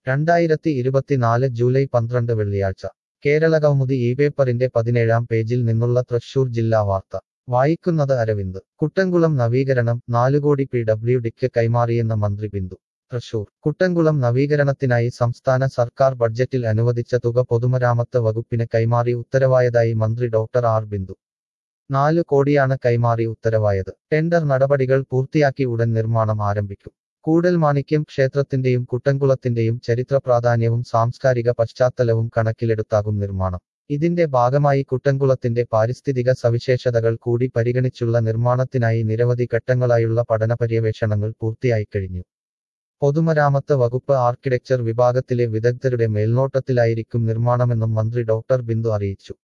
രണ്ടായിരത്തി ഇരുപത്തിനാല് ജൂലൈ പന്ത്രണ്ട് വെള്ളിയാഴ്ച കേരളകൗമുദി ഈ പേപ്പറിന്റെ പതിനേഴാം പേജിൽ നിന്നുള്ള തൃശൂർ ജില്ലാ വാർത്ത വായിക്കുന്നത് അരവിന്ദ് കുട്ടൻകുളം നവീകരണം നാലുകോടി പി ഡബ്ല്യു ഡിക്ക് കൈമാറിയെന്ന മന്ത്രി ബിന്ദു തൃശൂർ കുട്ടൻകുളം നവീകരണത്തിനായി സംസ്ഥാന സർക്കാർ ബഡ്ജറ്റിൽ അനുവദിച്ച തുക പൊതുമരാമത്ത് വകുപ്പിന് കൈമാറി ഉത്തരവായതായി മന്ത്രി ഡോക്ടർ ആർ ബിന്ദു നാല് കോടിയാണ് കൈമാറി ഉത്തരവായത് ടെൻഡർ നടപടികൾ പൂർത്തിയാക്കി ഉടൻ നിർമ്മാണം ആരംഭിക്കും കൂടൽമാണിക്യം ക്ഷേത്രത്തിന്റെയും കുട്ടൻകുളത്തിന്റെയും ചരിത്ര പ്രാധാന്യവും സാംസ്കാരിക പശ്ചാത്തലവും കണക്കിലെടുത്താകും നിർമ്മാണം ഇതിന്റെ ഭാഗമായി കുട്ടൻകുളത്തിന്റെ പാരിസ്ഥിതിക സവിശേഷതകൾ കൂടി പരിഗണിച്ചുള്ള നിർമ്മാണത്തിനായി നിരവധി ഘട്ടങ്ങളായുള്ള പഠന പര്യവേഷണങ്ങൾ പൂർത്തിയായിക്കഴിഞ്ഞു പൊതുമരാമത്ത് വകുപ്പ് ആർക്കിടെക്ചർ വിഭാഗത്തിലെ വിദഗ്ധരുടെ മേൽനോട്ടത്തിലായിരിക്കും നിർമ്മാണമെന്നും മന്ത്രി ഡോക്ടർ ബിന്ദു അറിയിച്ചു